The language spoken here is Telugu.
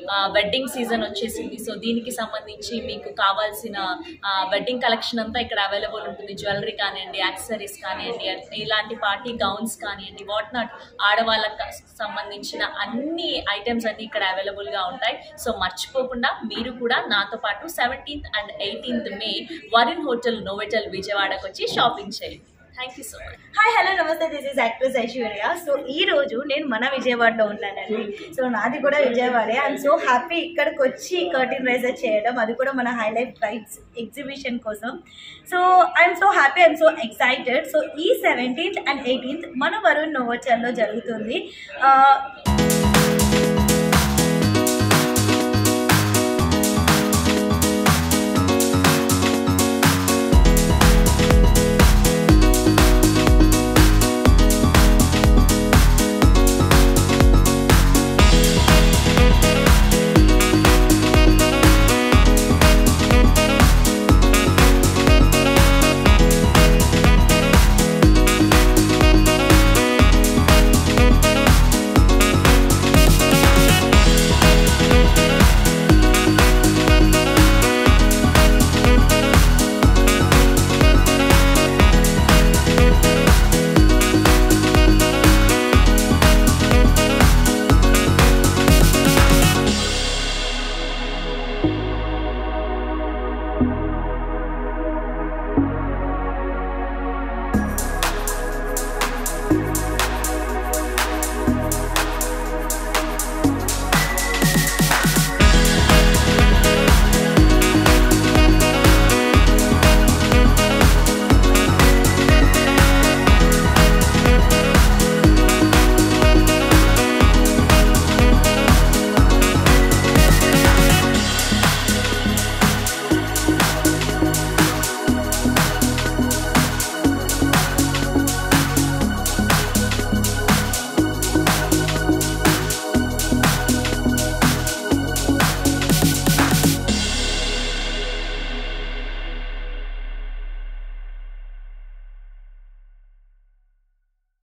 వెడ్డింగ్ సీజన్ వచ్చేసింది సో దీనికి సంబంధించి మీకు కావాల్సిన వెడ్డింగ్ కలెక్షన్ అంతా ఇక్కడ అవైలబుల్ ఉంటుంది జ్యువెలరీ కానివ్వండి యాక్సెసరీస్ కానివ్వండి ఇలాంటి పార్టీ గౌన్స్ కానివ్వండి వాట్ నాట్ ఆడవాళ్ళకి సంబంధించిన అన్ని ఐటమ్స్ అన్ని ఇక్కడ అవైలబుల్గా ఉంటాయి సో మర్చిపోకుండా మీరు కూడా నాతో పాటు సెవెంటీన్త్ అండ్ ఎయిటీన్త్ మే వరిన్ హోటల్ నోవెటల్ విజయవాడకు వచ్చి షాపింగ్ చేయండి thank you so much hi hello నమస్తే this is actress Aishwarya so ఈ రోజు నేను మన విజయవాడలో ఉన్నానండి సో నాది కూడా విజయవాడే ఐఎమ్ సో హ్యాపీ ఇక్కడికి వచ్చి కర్టిన్ రైజర్ చేయడం అది కూడా మన హైలైట్ ప్రైట్స్ ఎగ్జిబిషన్ కోసం so I'm so happy I'm so excited so ఈ సెవెంటీన్త్ అండ్ ఎయిటీన్త్ మన వరుణ్ నోవచర్లో జరుగుతుంది ఆ,